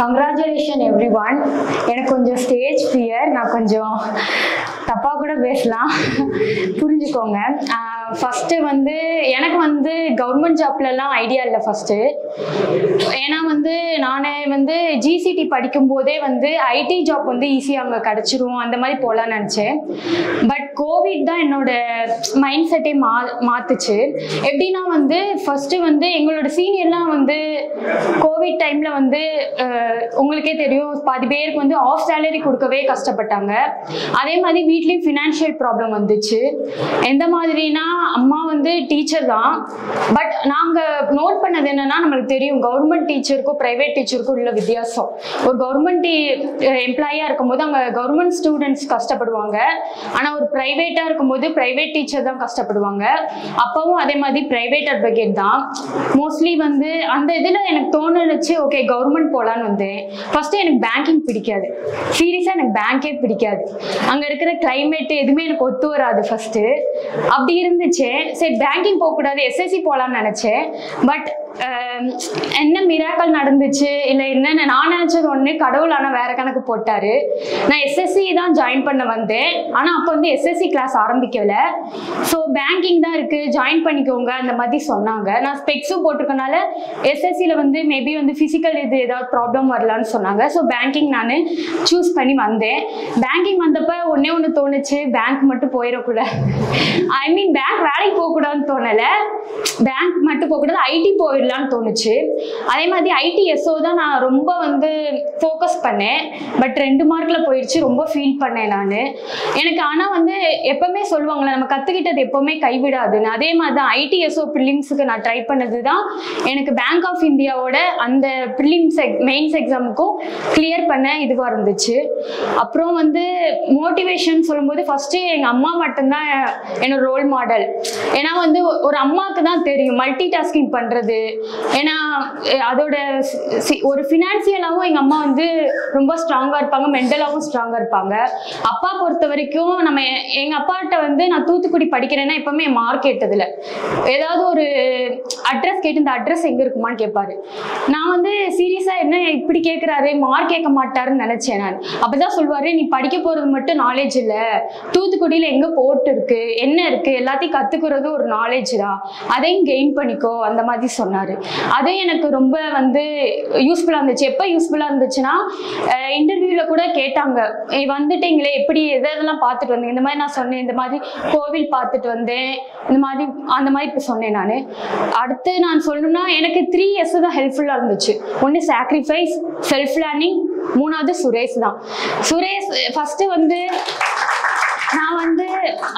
congratulation every one எனக்கு கொஞ்சம் stage fear நான் கொஞ்சம் தப்பாக கூட பேசலாம் புரிஞ்சுக்கோங்க ஃபஸ்ட்டு வந்து எனக்கு வந்து கவர்மெண்ட் ஜாப்லலாம் ஐடியா இல்லை ஃபஸ்ட்டு ஏன்னா வந்து நான் வந்து ஜிசிடி படிக்கும்போதே வந்து ஐடி ஜாப் வந்து ஈஸியாக அங்கே கிடச்சிரும் அந்த மாதிரி போகலான்னு நினச்சேன் பட் கோவிட் தான் என்னோட மைண்ட் செட்டே மா மாற்றுச்சு எப்படின்னா வந்து ஃபஸ்ட்டு வந்து எங்களோட சீனியர்லாம் வந்து கோவிட் டைமில் வந்து அஹ், உங்களுக்கே தெரியும் பாதி பேருக்கு வந்து ஆஃப் சேலரி கொடுக்கவே கஷ்டப்பட்டாங்க அதே மாதிரி வீட்லேயும் ஃபினான்ஷியல் ப்ராப்ளம் வந்துச்சு எந்த மாதிரினா அம்மா வந்து டீச்சர் தான் பட் நாங்கள் நோட் பண்ணது என்னன்னா நம்மளுக்கு தெரியும் கவர்மெண்ட் டீச்சருக்கும் ப்ரைவேட் டீச்சருக்கும் உள்ள வித்தியாசம் ஒரு கவர்மெண்ட் எம்ப்ளாயியாக இருக்கும்போது அங்கே கவர்மெண்ட் ஸ்டூடெண்ட்ஸ் கஷ்டப்படுவாங்க ஆனால் ஒரு ப்ரைவேட்டாக இருக்கும்போது ப்ரைவேட் டீச்சர் தான் கஷ்டப்படுவாங்க அப்பாவும் அதே மாதிரி ப்ரைவேட் அட்வொகேட் தான் மோஸ்ட்லி வந்து அந்த இதில் எனக்கு தோணுச்சு ஓகே கவர்மெண்ட் போகலான்னு வந்தேன் ஃபஸ்ட்டு எனக்கு பேங்கிங் பிடிக்காது சீரியஸாக எனக்கு பேங்கே பிடிக்காது அங்கே இருக்கிற climate எதுவுமே எனக்கு ஒத்து வராது ஃபஸ்ட்டு அப்படி இருந்துச்சு சரி பேங்கிங் போகக்கூடாது எஸ்எஸ்சி போகலான்னு நினச்சேன் பட் என்ன மிராக்கள் நடந்துச்சு இல்லை என்னென்ன நான் நினச்சது ஒன்று கடவுள் ஆனால் வேற கணக்கு போட்டாரு நான் எஸ்எஸ்சி தான் ஜாயின் பண்ண வந்தேன் ஆனால் அப்போ வந்து எஸ்எஸ்சி கிளாஸ் ஆரம்பிக்கல ஸோ பேங்கிங் தான் இருக்குது ஜாயின் பண்ணிக்கோங்க அந்த மாதிரி சொன்னாங்க நான் ஸ்பெக்ஸும் போட்டிருக்கனால எஸ்எஸ்சியில் வந்து மேபி வந்து ஃபிசிக்கல் இது ஏதாவது ப்ராப்ளம் வரலான்னு சொன்னாங்க ஸோ பேங்கிங் நான் சூஸ் பண்ணி வந்தேன் பேங்கிங் வந்தப்ப ஒன்றே ஒன்று தோணுச்சு பேங்க் மட்டும் போயிடக்கூடாது ஐ மீன் பேங்க் வேலைக்கு போகக்கூடாதுன்னு தோணலை பேங்க் மட்டும் போகக்கூடாது ஐடி போயிடலான்னு தோணுச்சு அதே மாதிரி ஐடி எஸ்ஓ தான் நான் ரொம்ப வந்து ஃபோக்கஸ் பண்ணேன் பட் ரெண்டு மார்க்கில் போயிடுச்சு ரொம்ப ஃபீல் பண்ணேன் நான் எனக்கு ஆனால் வந்து எப்பவுமே சொல்லுவாங்களே நம்ம கற்றுக்கிட்டது எப்பவுமே கைவிடாதுன்னு அதே மாதிரி தான் ஐடி எஸ்ஓ ப்ரிலிம்ஸுக்கு நான் ட்ரை பண்ணது தான் எனக்கு பேங்க் ஆஃப் இந்தியாவோட அந்த ப்ரிலிம்ஸ் மெயின்ஸ் எக்ஸாமுக்கும் கிளியர் பண்ண இதுவாக இருந்துச்சு அப்புறம் வந்து மோட்டிவேஷன் சொல்லும்போது ஃபஸ்ட்டு எங்கள் அம்மா மட்டும்தான் என்னோட ரோல் மாடல் ஏன்னா வந்து ஒரு அம்மாவுக்கு தான் தெரியும் மல்டி டாஸ்கிங் பண்ணுறது ஏன்னா அஹ் அதோட சி- சி- ஒரு ஃபினான்சியலாகவும் எங்கள் அம்மா வந்து ரொம்ப ஸ்ட்ராங்காக இருப்பாங்க மென்டலாகவும் ஸ்ட்ராங்காக இருப்பாங்க அப்பா பொறுத்த வரைக்கும் நம்ம எங்கள் அப்பாட்ட வந்து நான் தூத்துக்குடி படிக்கிறேன்னா எப்பவுமே மார்க் கேட்டதில்ல ஏதாவது ஒரு அட்ரஸ் கேட்டு இந்த அட்ரஸ் எங்கே இருக்குமான்னு கேட்பாரு நான் வந்து சீரியஸாக என்ன இப்படி கேட்குறாரு மார்க் கேட்க மாட்டாருன்னு நினச்சேன் நான் அப்போ தான் சொல்லுவார் நீ படிக்க போகிறது மட்டும் நாலேஜ் இல்லை தூத்துக்குடியில் எங்கே போட்டு இருக்கு என்ன இருக்கு எல்லாத்தையும் கற்றுக்கிறது ஒரு நாலேஜ் தான் அதையும் கெயின் பண்ணிக்கோ அந்த மாதிரி சொன்னார் அது எனக்கு ரொம்ப வந்து யூஸ்ஃபுல்லாக இருந்துச்சு எப்போ யூஸ்ஃபுல்லாக இருந்துச்சுன்னா இன்டர்வியூவில் கூட கேட்டாங்க "ஏய், வந்துட்டீங்களே எப்படி எதை எதெல்லாம் பார்த்துட்டு வந்தீங்க இந்த மாதிரி நான் சொன்னேன் இந்த மாதிரி கோவில் பார்த்துட்டு வந்தேன் இந்த மாதிரி அந்த மாதிரி இப்போ சொன்னேன் நான் அடுத்து நான் சொல்லணும்னா எனக்கு த்ரீ இயர்ஸ் தான் ஹெல்ப்ஃபுல்லாக இருந்துச்சு ஒன்று சாக்ரிஃபைஸ் செல்ஃப் லேர்னிங் மூணாவது சுரேஷ் தான் சுரேஷ் ஃபஸ்ட்டு வந்து நான் வந்து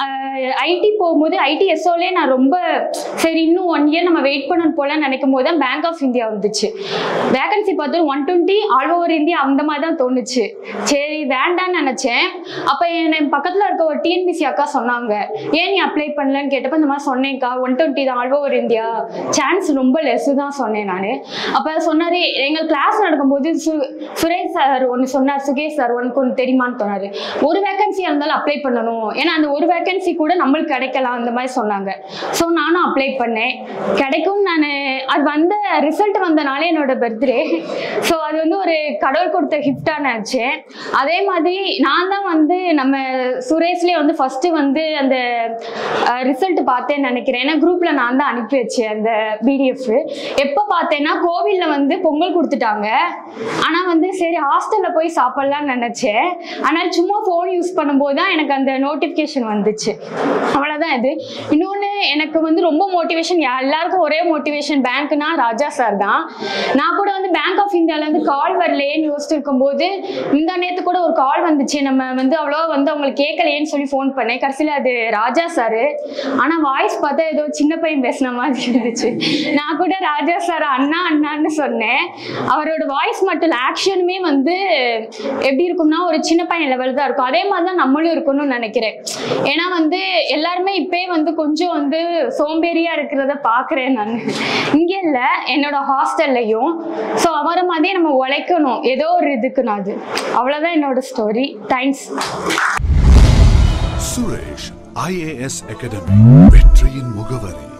ஐடி போகும்போது ஐடி எஸ்ஓலே நான் ரொம்ப சரி இன்னும் ஒன் இயர் நம்ம வெயிட் பண்ணணும் போல நினைக்கும் போது தான் பேங்க் ஆஃப் இந்தியா வந்துச்சு வேகன்சி பார்த்து one twenty all over India அந்த மாதிரி தான் தோணுச்சு சரி வேண்டான்னு நினச்சேன் அப்போ என் பக்கத்தில் இருக்க ஒரு டிஎன்பிசி அக்கா சொன்னாங்க ஏன் நீ அப்ளை பண்ணலன்னு கேட்டப்ப இந்த மாதிரி சொன்னேன்க்கா ஒன் டுவெண்ட்டி தான் ஆல் ஓவர் இந்தியா சான்ஸ் ரொம்ப லெஸ் தான் சொன்னேன் நான் அப்போ சொன்னார் எங்கள் கிளாஸ் நடக்கும்போது சு சுரேஷ் சார் ஒன்று சொன்னார் சுகேஷ் சார் உனக்கு ஒன்று தெரியுமான்னு சொன்னார் ஒரு வேகன்சியாக இருந்தாலும் அப்ளை பண்ணணும் ஏன்னா அந்த ஒரு வேகன்சி கூட நம்மளுக்கு கிடைக்கலாம் அந்த மாதிரி சொன்னாங்க ஸோ நானும் அப்ளை பண்ணேன் கிடைக்கும் நான் அது வந்த ரிசல்ட் வந்தனாலே என்னோட பர்த்டே ஸோ அது வந்து ஒரு கடவுள் கொடுத்த கிஃப்டாக நினச்சேன் அதே மாதிரி நான் தான் வந்து நம்ம சுரேஷ்லேயே வந்து ஃபஸ்ட்டு வந்து அந்த ரிசல்ட் பார்த்தேன்னு நினைக்கிறேன் ஏன்னா குரூப்பில் நான் தான் அனுப்பி வச்சேன் அந்த பிடிஎஃப் எப்போ பார்த்தேன்னா கோவிலில் வந்து பொங்கல் கொடுத்துட்டாங்க ஆனால் வந்து சரி ஹாஸ்டலில் போய் சாப்பிட்லான்னு நினச்சேன் ஆனால் சும்மா ஃபோன் யூஸ் பண்ணும்போது தான் எனக்கு அந்த நோட்டிஃபிகேஷன் வந்துச்சு அவ்வளோதான் இது இன்னொன்று எனக்கு வந்து ரொம்ப மோட்டிவேஷன் எல்லாருக்கும் ஒரே மோட்டிவேஷன் பேங்க்னா ராஜா சார் தான் நான் கூட வந்து பேங்க் ஆஃப் இந்தியாவிலேருந்து கால் வரலையேன்னு யோசிச்சுட்டு இருக்கும்போது இந்த நேரத்து கூட ஒரு கால் வந்துச்சு நம்ம வந்து அவ்வளோ வந்து அவங்களுக்கு கேட்கலையேன்னு சொல்லி ஃபோன் பண்ணேன் கடைசியில் அது ராஜா சார் ஆனால் வாய்ஸ் பார்த்தா ஏதோ சின்ன பையன் பேசின மாதிரி இருந்துச்சு நான் கூட ராஜா சார் அண்ணா அண்ணான்னு சொன்னேன் அவரோட வாய்ஸ் மட்டும் இல்லை ஆக்ஷனுமே வந்து எப்படி இருக்கும்னா ஒரு சின்ன பையன் லெவல் தான் இருக்கும் அதே மாதிரி தான் நம்மளும் இருக்கணும்னு நினைக்கிறேன் ஏன்னா வந்து எல்லாருமே இப்பயே வந்து கொஞ்சம் வந்து சோம்பேறியா இருக்கிறத பார்க்குறேன் நான் இங்கே இல்லை என்னோட ஹாஸ்டல்லையும் ஸோ அவரை மாதிரியே நம்ம உழைக்கணும் ஏதோ ஒரு இதுக்கு நான் அது அவ்வளோதான் என்னோட story thanks Suresh IAS academy வெற்றியின் முகவரி